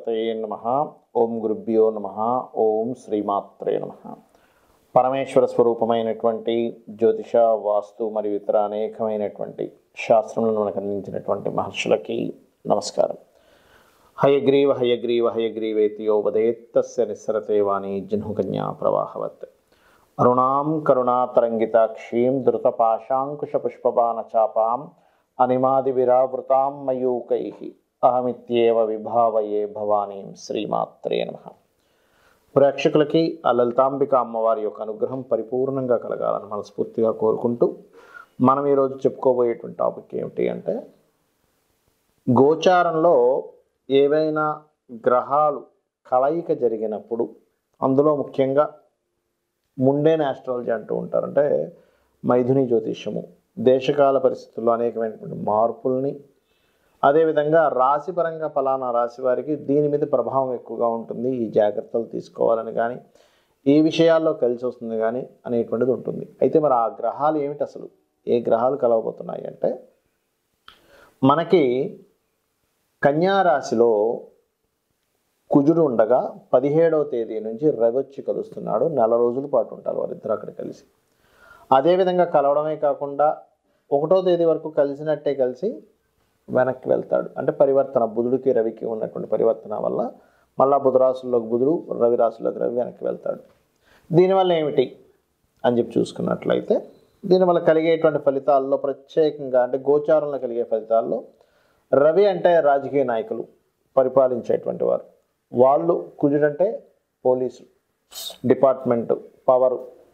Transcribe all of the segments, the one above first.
శ్రీమాత్రే నమ ఓం గురుభ్యో నమ ఓం శ్రీమాత్రే నమ పరమేశ్వర స్వరూపమైనటువంటి జ్యోతిష వాస్తు మరియు ఇతర అనేకమైనటువంటి శాస్త్రములను మనకు అందించినటువంటి మహర్షులకి నమస్కారం హయగ్రీవ హయగ్రీవ హయగ్రీవేతి యోపదేత్తస్య నిస్సరతే వాణి జహ్నుకన్యా ప్రవాహవత్ అరుణాం కరుణాతరంగితాక్షీం ధృతపాశాంకుశపుష్పబాణచాపాం అనిమాది విరావృతాం మయూకై అహమిత్యేవ విభావయే భవానీం శ్రీమాత్రే నమ ప్రేక్షకులకి ఆ లలితాంబిక అమ్మవారి యొక్క అనుగ్రహం పరిపూర్ణంగా కలగాలని మనస్ఫూర్తిగా కోరుకుంటూ మనం ఈరోజు చెప్పుకోబోయేటువంటి టాపిక్ ఏమిటి అంటే గోచారంలో ఏవైనా గ్రహాలు కలయిక జరిగినప్పుడు అందులో ముఖ్యంగా ముండేన్ ఆస్ట్రాలజీ అంటూ ఉంటారు అంటే మైథుని జ్యోతిష్యము దేశకాల పరిస్థితుల్లో అనేకమైనటువంటి మార్పుల్ని అదేవిధంగా రాశిపరంగా ఫలానా రాశి వారికి దీని మీద ప్రభావం ఎక్కువగా ఉంటుంది ఈ జాగ్రత్తలు తీసుకోవాలని కానీ ఈ విషయాల్లో కలిసి వస్తుంది కానీ అనేటువంటిది ఉంటుంది అయితే మరి ఆ గ్రహాలు ఏమిటి అసలు ఏ గ్రహాలు కలవబోతున్నాయి అంటే మనకి కన్యా రాశిలో కుజుడు ఉండగా పదిహేడవ తేదీ నుంచి రవి వచ్చి కలుస్తున్నాడు నెల రోజుల పాటు ఉంటారు వారిద్దరు అక్కడ కలిసి అదేవిధంగా కలవడమే కాకుండా ఒకటో తేదీ వరకు కలిసినట్టే కలిసి వెనక్కి వెళ్తాడు అంటే పరివర్తన బుధుడికి రవికి ఉన్నటువంటి పరివర్తన వల్ల మళ్ళా బుధ రాశుల్లోకి బుధుడు రవి రాశుల్లోకి రవి వెనక్కి వెళ్తాడు దీనివల్ల ఏమిటి అని చెప్పి చూసుకున్నట్లయితే దీనివల్ల కలిగేటువంటి ఫలితాల్లో ప్రత్యేకంగా అంటే గోచారంలో కలిగే ఫలితాల్లో రవి అంటే రాజకీయ నాయకులు పరిపాలించేటువంటి వారు వాళ్ళు కుజుడంటే పోలీసు డిపార్ట్మెంటు పవరు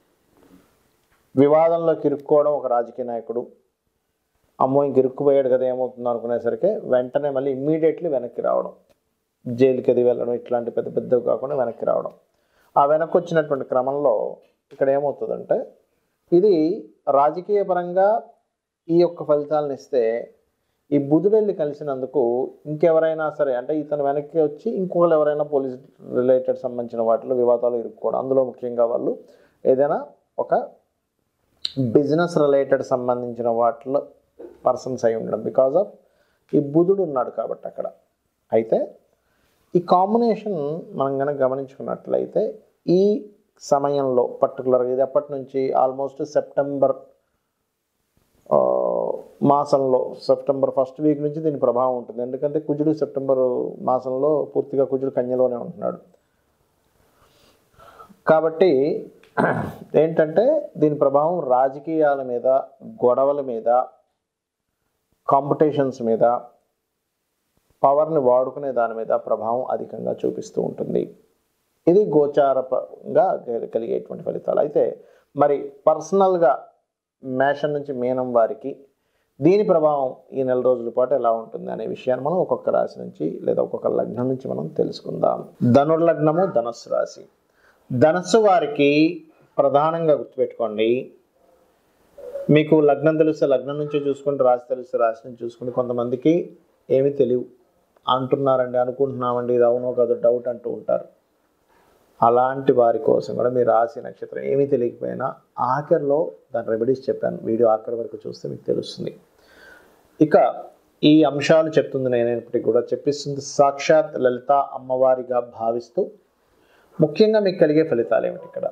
వివాదంలోకి ఇరుక్కోవడం ఒక రాజకీయ నాయకుడు అమ్మో ఇంక ఇరుక్కుపోయాడు కదా ఏమవుతుందో అనుకునేసరికి వెంటనే మళ్ళీ ఇమ్మీడియట్లీ వెనక్కి రావడం జైలుకి అది వెళ్ళడం ఇట్లాంటి పెద్ద పెద్దవి కాకుండా వెనక్కి రావడం ఆ వెనక్కి వచ్చినటువంటి క్రమంలో ఇక్కడ ఏమవుతుందంటే ఇది రాజకీయ పరంగా ఈ యొక్క ఫలితాలను ఇస్తే ఈ బుధుడెళ్ళి కలిసినందుకు ఇంకెవరైనా సరే అంటే ఇతను వెనక్కి వచ్చి ఇంకొకరు ఎవరైనా పోలీస్ రిలేటెడ్ సంబంధించిన వాటిలో వివాదాలు ఇరుక్కోవడం అందులో ముఖ్యంగా వాళ్ళు ఏదైనా ఒక బిజినెస్ రిలేటెడ్ సంబంధించిన వాటిలో పర్సన్స్ అయి ఉండడం బికాజ్ ఆఫ్ ఈ బుధుడు ఉన్నాడు కాబట్టి అక్కడ అయితే ఈ కాంబినేషన్ మనం కనుక గమనించుకున్నట్లయితే ఈ సమయంలో పర్టికులర్గా ఇది ఎప్పటి నుంచి ఆల్మోస్ట్ సెప్టెంబర్ ఆ, మాసంలో సెప్టెంబర్ ఫస్ట్ వీక్ నుంచి దీని ప్రభావం ఉంటుంది ఎందుకంటే కుజుడు సెప్టెంబర్ మాసంలో పూర్తిగా కుజుడు కన్యలోనే ఉంటున్నాడు కాబట్టి ఏంటంటే దీని ప్రభావం రాజకీయాల మీద గొడవల మీద కాంపిటీషన్స్ మీద పవర్ని వాడుకునే దాని మీద ప్రభావం అధికంగా చూపిస్తూ ఉంటుంది ఇది గోచారంగా కలిగేటువంటి ఫలితాలు అయితే మరి పర్సనల్గా మేషం నుంచి మీనం వారికి దీని ప్రభావం ఈ నెల రోజుల పాటు ఎలా ఉంటుంది అనే విషయాన్ని మనం ఒక్కొక్క రాశి నుంచి లేదా ఒక్కొక్క లగ్నం నుంచి మనం తెలుసుకుందాం ధనుర్లగ్నము ధనస్సు రాశి ధనస్సు వారికి ప్రధానంగా గుర్తుపెట్టుకోండి మీకు లగ్నం తెలిస్తే లగ్నం నుంచి చూసుకుంటే రాశి తెలిస్తే రాశి నుంచి చూసుకుంటే కొంతమందికి ఏమీ తెలియవు అంటున్నారండి అనుకుంటున్నామండి ఇది అవునో కాదు డౌట్ అంటూ ఉంటారు అలాంటి వారి కోసం కూడా మీ రాశి నక్షత్రం ఏమీ తెలియకపోయినా ఆఖరిలో దాని రెమెడీస్ చెప్పాను వీడియో ఆఖరి వరకు చూస్తే మీకు తెలుస్తుంది ఇక ఈ అంశాలు చెప్తుంది నేనైనప్పటికీ కూడా చెప్పిస్తుంది సాక్షాత్ లలిత అమ్మవారిగా భావిస్తూ ముఖ్యంగా మీకు కలిగే ఫలితాలు ఏమిటి ఇక్కడ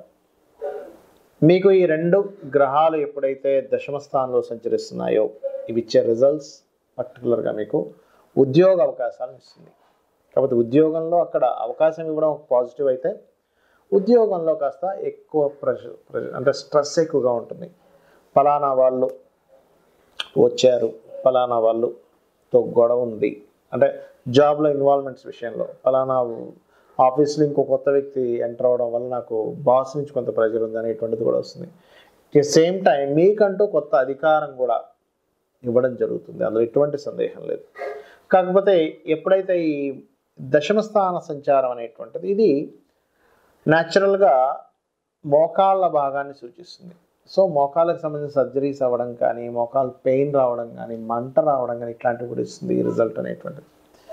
మీకు ఈ రెండు గ్రహాలు ఎప్పుడైతే దశమ స్థానంలో సంచరిస్తున్నాయో ఇవి ఇచ్చే రిజల్ట్స్ పర్టికులర్గా మీకు ఉద్యోగ అవకాశాలను ఇస్తుంది కాబట్టి ఉద్యోగంలో అక్కడ అవకాశం ఇవ్వడం పాజిటివ్ అయితే ఉద్యోగంలో కాస్త ఎక్కువ ప్రెషర్ ప్రెషర్ అంటే స్ట్రెస్ ఎక్కువగా ఉంటుంది ఫలానా వాళ్ళు వచ్చారు ఫలానా వాళ్ళుతో గొడవ ఉంది అంటే జాబ్లో ఇన్వాల్వ్మెంట్స్ విషయంలో ఫలానా ఆఫీస్లో ఇంకో కొత్త వ్యక్తి ఎంటర్ అవ్వడం వల్ల నాకు బాస్ నుంచి కొంత ప్రెషర్ ఉంది అనేటువంటిది కూడా వస్తుంది అట్ సేమ్ టైం మీకంటూ కొత్త అధికారం కూడా ఇవ్వడం జరుగుతుంది అందులో ఎటువంటి సందేహం లేదు కాకపోతే ఎప్పుడైతే ఈ దశమ స్థాన సంచారం అనేటువంటిది ఇది న్యాచురల్గా మోకాళ్ళ భాగాన్ని సూచిస్తుంది సో మోకాళ్ళకి సంబంధించిన సర్జరీస్ అవ్వడం కానీ మోకాలు పెయిన్ రావడం కానీ మంట రావడం కానీ ఇట్లాంటివి కూడా ఇస్తుంది ఈ రిజల్ట్ అనేటువంటిది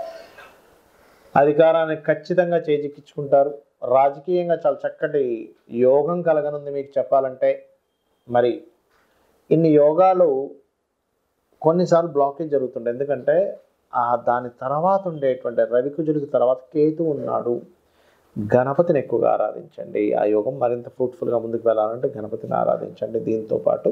అధికారాన్ని ఖచ్చితంగా చేజిక్కించుకుంటారు రాజకీయంగా చాలా చక్కటి యోగం కలగనుంది మీకు చెప్పాలంటే మరి ఇన్ని యోగాలు కొన్నిసార్లు బ్లాకేజ్ జరుగుతుంటాయి ఎందుకంటే ఆ దాని తర్వాత ఉండేటువంటి రవికుజుడికి తర్వాత కేతు ఉన్నాడు గణపతిని ఎక్కువగా ఆరాధించండి ఆ యోగం మరింత ఫ్రూట్ఫుల్గా ముందుకు వెళ్ళాలంటే గణపతిని ఆరాధించండి దీంతో పాటు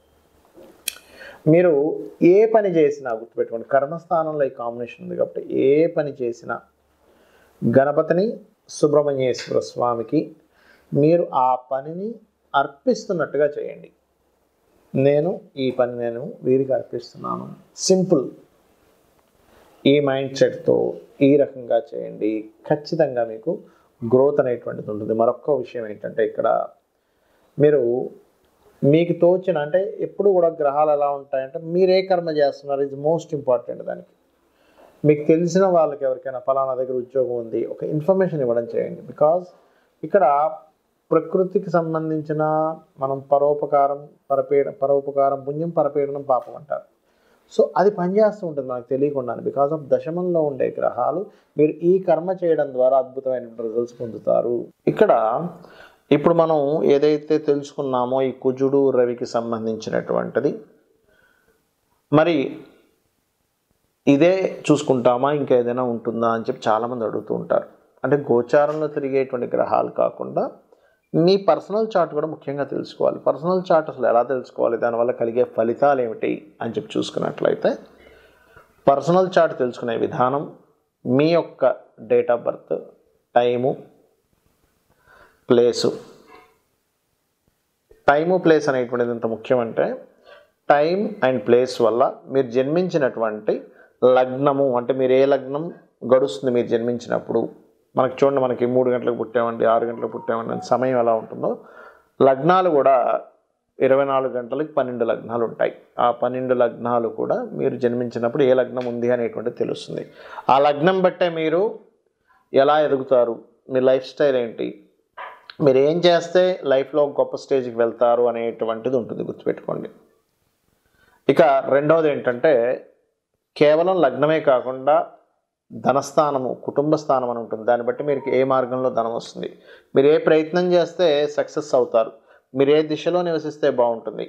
మీరు ఏ పని చేసినా గుర్తుపెట్టుకోండి కర్మస్థానంలో ఈ కాంబినేషన్ ఉంది కాబట్టి ఏ పని చేసినా గణపతిని సుబ్రహ్మణ్యేశ్వర స్వామికి మీరు ఆ పనిని అర్పిస్తున్నట్టుగా చేయండి నేను ఈ పని నేను వీరికి అర్పిస్తున్నాను సింపుల్ ఈ మైండ్ సెట్తో ఈ రకంగా చేయండి ఖచ్చితంగా మీకు గ్రోత్ అనేటువంటిది ఉంటుంది మరొక విషయం ఏంటంటే ఇక్కడ మీరు మీకు తోచిన అంటే ఎప్పుడు కూడా గ్రహాలు ఎలా ఉంటాయంటే మీరు ఏ కర్మ చేస్తున్నారు ఇది మోస్ట్ ఇంపార్టెంట్ దానికి మీకు తెలిసిన వాళ్ళకి ఎవరికైనా ఫలానా దగ్గర ఉద్యోగం ఉంది ఒక ఇన్ఫర్మేషన్ ఇవ్వడం చేయండి బికాజ్ ఇక్కడ ప్రకృతికి సంబంధించిన మనం పరోపకారం పరపీడ పరోపకారం పుణ్యం పరపీడనం పాపం అంటారు సో అది పనిచేస్తూ ఉంటుంది మనకు తెలియకుండానే బికాస్ ఆఫ్ దశమంలో ఉండే గ్రహాలు మీరు ఈ కర్మ చేయడం ద్వారా అద్భుతమైన రిజల్ట్స్ పొందుతారు ఇక్కడ ఇప్పుడు మనం ఏదైతే తెలుసుకున్నామో ఈ కుజుడు రవికి సంబంధించినటువంటిది మరి ఇదే చూసుకుంటామా ఇంకా ఏదైనా ఉంటుందా అని చెప్పి చాలామంది అడుగుతూ ఉంటారు అంటే గోచారంలో తిరిగేటువంటి గ్రహాలు కాకుండా మీ పర్సనల్ చార్ట్ కూడా ముఖ్యంగా తెలుసుకోవాలి పర్సనల్ చార్ట్ అసలు ఎలా తెలుసుకోవాలి దానివల్ల కలిగే ఫలితాలు ఏమిటి అని చెప్పి చూసుకున్నట్లయితే పర్సనల్ చార్ట్ తెలుసుకునే విధానం మీ యొక్క date of birth time place time place అనేటువంటిది ఎంత ముఖ్యమంటే టైం అండ్ ప్లేస్ వల్ల మీరు జన్మించినటువంటి లగ్నము అంటే మీరు ఏ లగ్నం గడుస్తుంది మీరు జన్మించినప్పుడు మనకి చూడండి మనకి మూడు గంటలకు పుట్టామండి ఆరు గంటలకు పుట్టామండి అని సమయం ఎలా ఉంటుందో లగ్నాలు కూడా ఇరవై నాలుగు గంటలకి పన్నెండు లగ్నాలు ఉంటాయి ఆ పన్నెండు లగ్నాలు కూడా మీరు జన్మించినప్పుడు ఏ లగ్నం ఉంది అనేటువంటిది తెలుస్తుంది ఆ లగ్నం బట్టే మీరు ఎలా ఎదుగుతారు మీ లైఫ్ స్టైల్ ఏంటి మీరు ఏం చేస్తే లైఫ్లో గొప్ప స్టేజ్కి వెళ్తారు అనేటువంటిది ఉంటుంది గుర్తుపెట్టుకోండి ఇక రెండవది ఏంటంటే కేవలం లగ్నమే కాకుండా ధనస్థానము కుటుంబ స్థానం అని ఉంటుంది దాన్ని బట్టి మీరు ఏ మార్గంలో ధనం వస్తుంది మీరు ఏ ప్రయత్నం చేస్తే సక్సెస్ అవుతారు మీరు ఏ దిశలో నివసిస్తే బాగుంటుంది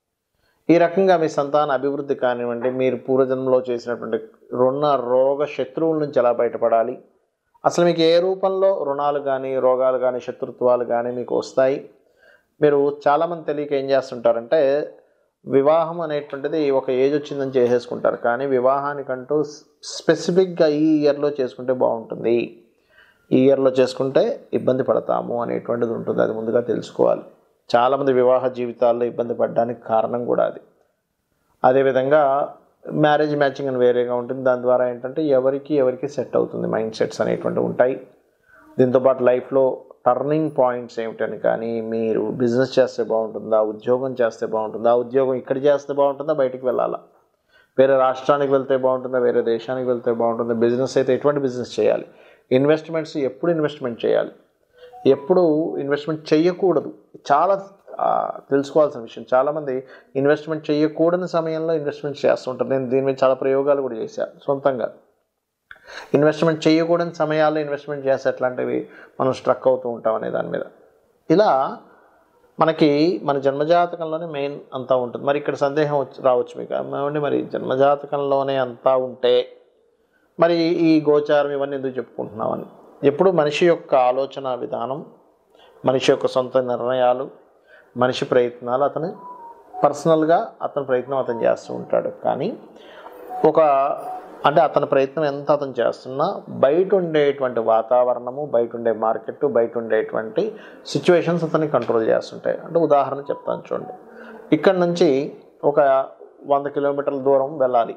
ఈ రకంగా మీ సంతాన అభివృద్ధి కానివ్వండి మీరు పూర్వజన్మలో చేసినటువంటి రుణ రోగ శత్రువుల నుంచి ఎలా బయటపడాలి అసలు మీకు ఏ రూపంలో రుణాలు కానీ రోగాలు కానీ శత్రుత్వాలు కానీ మీకు వస్తాయి మీరు చాలామంది తెలియక ఏం చేస్తుంటారంటే వివాహం అనేటువంటిది ఒక ఏజ్ వచ్చిందని చేసేసుకుంటారు కానీ వివాహానికంటూ స్పెసిఫిక్గా ఈ ఇయర్లో చేసుకుంటే బాగుంటుంది ఈ ఇయర్లో చేసుకుంటే ఇబ్బంది పడతాము అనేటువంటిది ఉంటుంది అది ముందుగా తెలుసుకోవాలి చాలామంది వివాహ జీవితాల్లో ఇబ్బంది పడడానికి కారణం కూడా అది అదేవిధంగా మ్యారేజ్ మ్యాచింగ్ అని వేరేగా ఉంటుంది దాని ద్వారా ఏంటంటే ఎవరికి ఎవరికి సెట్ అవుతుంది మైండ్ సెట్స్ అనేటువంటివి ఉంటాయి దీంతోపాటు లైఫ్లో టర్నింగ్ పాయింట్స్ ఏమిటని కానీ మీరు బిజినెస్ చేస్తే బాగుంటుందా ఉద్యోగం చేస్తే బాగుంటుందా ఉద్యోగం ఇక్కడ చేస్తే బాగుంటుందా బయటికి వెళ్ళాలా వేరే రాష్ట్రానికి వెళ్తే బాగుంటుందా వేరే దేశానికి వెళ్తే బాగుంటుందా బిజినెస్ అయితే ఎటువంటి బిజినెస్ చేయాలి ఇన్వెస్ట్మెంట్స్ ఎప్పుడు ఇన్వెస్ట్మెంట్ చేయాలి ఎప్పుడు ఇన్వెస్ట్మెంట్ చేయకూడదు చాలా ఆ, తెలుసుకోవాల్సిన విషయం చాలామంది ఇన్వెస్ట్మెంట్ చేయకూడని సమయంలో ఇన్వెస్ట్మెంట్ చేస్తుంటారు నేను దీని మీద చాలా ప్రయోగాలు కూడా చేశాను సొంతంగా ఇన్వెస్ట్మెంట్ చేయకూడని సమయాల్లో ఇన్వెస్ట్మెంట్ చేస్తే ఎట్లాంటివి మనం స్ట్రక్ అవుతూ ఉంటాం అనే దాని మీద ఇలా మనకి మన జన్మజాతకంలోనే మెయిన్ అంతా ఉంటుంది మరి ఇక్కడ సందేహం వచ్చి రావచ్చు మీకు ఏమండి మరి జన్మజాతకంలోనే అంతా ఉంటే మరి ఈ గోచారం ఇవన్నీ ఎందుకు చెప్పుకుంటున్నామని ఎప్పుడు మనిషి యొక్క ఆలోచన విధానం మనిషి యొక్క సొంత నిర్ణయాలు మనిషి ప్రయత్నాలు అతను పర్సనల్గా అతని ప్రయత్నం అతను చేస్తూ ఉంటాడు కానీ ఒక అంటే అతని ప్రయత్నం ఎంత అతను చేస్తున్నా బయట ఉండేటువంటి వాతావరణము బయట ఉండే మార్కెట్ బయట ఉండేటువంటి సిచ్యువేషన్స్ అతన్ని కంట్రోల్ చేస్తుంటాయి అంటే ఉదాహరణ చెప్తాను చూడండి ఇక్కడ నుంచి ఒక వంద కిలోమీటర్ల దూరం వెళ్ళాలి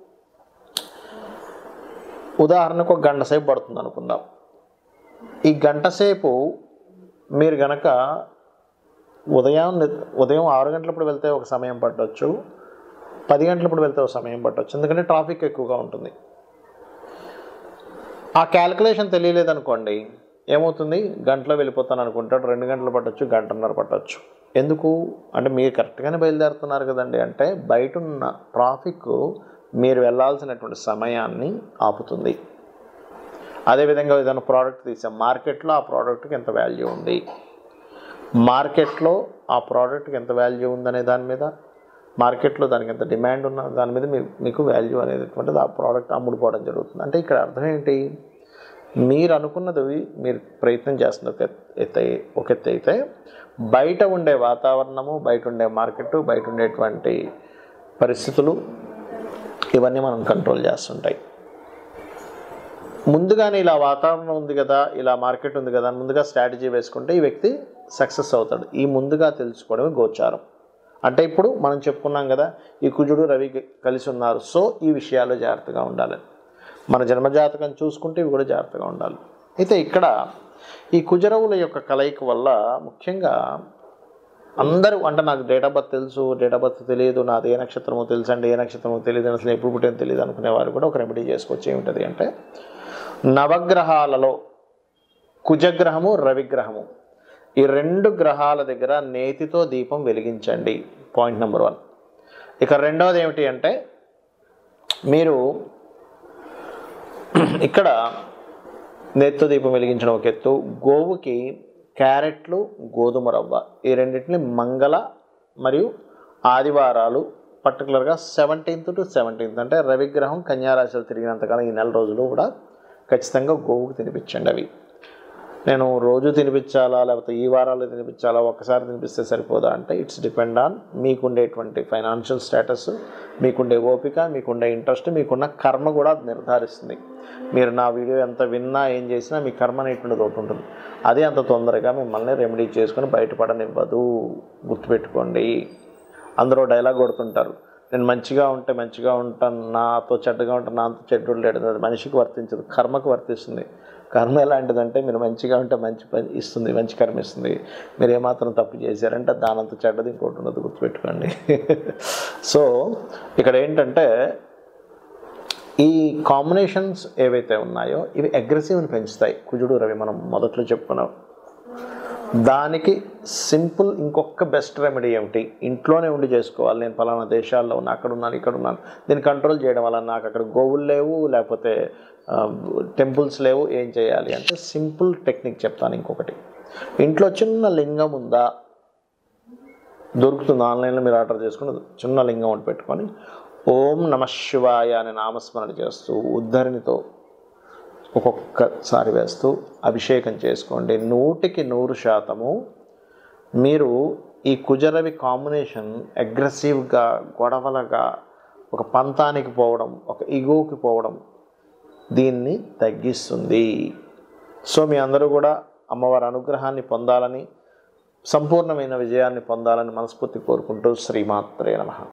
ఉదాహరణకు ఒక గంట సేపు పడుతుంది అనుకుందాం ఈ గంట సేపు మీరు గనక ఉదయం ని- ఉదయం ఆరు గంటలప్పుడు వెళ్తే ఒక సమయం పట్టవచ్చు పది గంటలప్పుడు వెళ్తే ఒక సమయం పట్టవచ్చు ఎందుకంటే ట్రాఫిక్ ఎక్కువగా ఉంటుంది ఆ క్యాలిక్యులేషన్ తెలియలేదనుకోండి ఏమవుతుంది గంటలో వెళ్ళిపోతాను అనుకుంటాడు రెండు గంటలు పట్టొచ్చు గంటన్నర పట్టొచ్చు ఎందుకు అంటే మీరు కరెక్ట్గానే బయలుదేరుతున్నారు కదండి అంటే బయట ఉన్న ట్రాఫిక్ మీరు వెళ్ళాల్సినటువంటి సమయాన్ని ఆపుతుంది అదేవిధంగా ఏదైనా ప్రోడక్ట్ తీసాం మార్కెట్లో ఆ ప్రోడక్ట్కి ఎంత వాల్యూ ఉంది మార్కెట్లో ఆ ప్రోడక్ట్కి ఎంత వాల్యూ ఉందనే దాని మీద మార్కెట్లో దానికి ఎంత డిమాండ్ ఉన్న దాని మీద మీ మీకు వాల్యూ అనేటువంటిది ఆ ప్రోడక్ట్ అమ్ముడుపోవడం జరుగుతుంది అంటే ఇక్కడ అర్థం ఏంటి మీరు అనుకున్నది మీరు ప్రయత్నం చేస్తున్న ఒక ఎత్తు అయి- ఒక ఎత్తు అయితే బయట ఉండే వాతావరణము బయట ఉండే మార్కెట్ బయట ఉండేటువంటి పరిస్థితులు ఇవన్నీ మనం కంట్రోల్ చేస్తుంటాయి ముందుగానే ఇలా వాతావరణం ఉంది కదా ఇలా మార్కెట్ ఉంది కదా అని ముందుగా స్ట్రాటజీ వేసుకుంటే ఈ వ్యక్తి సక్సెస్ అవుతాడు ఈ ముందుగా తెలుసుకోవడమే గోచారం అంటే ఇప్పుడు మనం చెప్పుకున్నాం కదా ఈ కుజుడు రవి కలిసి ఉన్నారు సో ఈ విషయాల్లో జాగ్రత్తగా ఉండాలి మన జన్మజాతకం చూసుకుంటే ఇవి కూడా జాగ్రత్తగా ఉండాలి అయితే ఇక్కడ ఈ కుజరవుల యొక్క కలయిక వల్ల ముఖ్యంగా అందరూ అంటే నాకు డేట్ ఆఫ్ బర్త్ తెలుసు డేట్ ఆఫ్ బర్త్ తెలియదు నాది ఏ నక్షత్రమో తెలుసు అండి ఏ నక్షత్రమో తెలియదు అసలు ఎప్పుడు పుట్టిన తెలియదు అనుకునే వారు కూడా ఒక రెమెడీ చేసుకోవచ్చు ఏమిటది అంటే నవగ్రహాలలో కుజగ్రహము రవిగ్రహము ఈ రెండు గ్రహాల దగ్గర నేతితో దీపం వెలిగించండి పాయింట్ నెంబర్ వన్ ఇక రెండవది ఏమిటి అంటే మీరు ఇక్కడ నేతితో దీపం వెలిగించడం ఒక ఎత్తు గోవుకి క్యారెట్లు గోధుమ రవ్వ ఈ రెండింటిని మంగళ మరియు ఆదివారాలు పర్టికులర్గా సెవెంటీన్త్ టు సెవెంటీన్త్ అంటే రవిగ్రహం కన్యారాశిలో తిరిగినంతకాలం ఈ నెల రోజులు కూడా ఖచ్చితంగా గోవుకు తినిపించండి అవి నేను రోజు తినిపించాలా లేకపోతే ఈ వారాలు తినిపించాలా ఒక్కసారి తినిపిస్తే సరిపోదా అంటే ఇట్స్ డిపెండ్ ఆన్ మీకుండేటువంటి ఫైనాన్షియల్ స్టేటస్ మీకుండే ఓపిక మీకుండే ఇంట్రెస్ట్ మీకున్న కర్మ కూడా అది నిర్ధారిస్తుంది మీరు నా వీడియో ఎంత విన్నా ఏం చేసినా మీ కర్మ అనేటువంటిది ఒకటి ఉంటుంది అదే అంత తొందరగా మిమ్మల్ని రెమెడీ చేసుకొని బయటపడనివ్వదు గుర్తుపెట్టుకోండి అందరూ డైలాగ్ కొడుతుంటారు నేను మంచిగా ఉంటే మంచిగా ఉంటాను నాతో చెడ్డగా ఉంటే నాతో చెడ్డు లేడు అది మనిషికి వర్తించదు కర్మకు వర్తిస్తుంది కర్మ ఎలాంటిదంటే మీరు మంచిగా ఉంటే మంచి పని ఇస్తుంది మంచి కర్మ ఇస్తుంది మీరు ఏమాత్రం తప్పు చేశారంటే దానంత చెడ్డది ఇంకోటి ఉండదు గుర్తుపెట్టుకోండి సో ఇక్కడ ఏంటంటే ఈ కాంబినేషన్స్ ఏవైతే ఉన్నాయో ఇవి అగ్రెసివ్ని పెంచుతాయి కుజుడు రవి మనం మొదట్లో చెప్పుకున్నాం దానికి సింపుల్ ఇంకొక బెస్ట్ రెమెడీ ఏమిటి ఇంట్లోనే ఉండి చేసుకోవాలి నేను పలానా దేశాల్లో ఉన్నా అక్కడ ఉన్నాను ఇక్కడ ఉన్నాను దీన్ని కంట్రోల్ చేయడం వల్ల నాకు అక్కడ గోవులు లేవు లేకపోతే టెంపుల్స్ లేవు ఏం చేయాలి అంటే సింపుల్ టెక్నిక్ చెప్తాను ఇంకొకటి ఇంట్లో చిన్న లింగం ఉందా దొరుకుతుంది ఆన్లైన్లో మీరు ఆర్డర్ చేసుకుని చిన్న లింగం ఒకటి పెట్టుకొని ఓం నమ శివాయ అనే నామస్మరణ చేస్తూ ఉద్ధరణితో ఒక్కొక్కసారి వేస్తూ అభిషేకం చేసుకోండి నూటికి నూరు శాతము మీరు ఈ కుజరవి కాంబినేషన్ అగ్రెసివ్గా గొడవలుగా ఒక పంతానికి పోవడం ఒక ఇగోకి పోవడం దీన్ని తగ్గిస్తుంది సో మీ అందరూ కూడా అమ్మవారి అనుగ్రహాన్ని పొందాలని సంపూర్ణమైన విజయాన్ని పొందాలని మనస్ఫూర్తి కోరుకుంటూ శ్రీమాత్రే నమః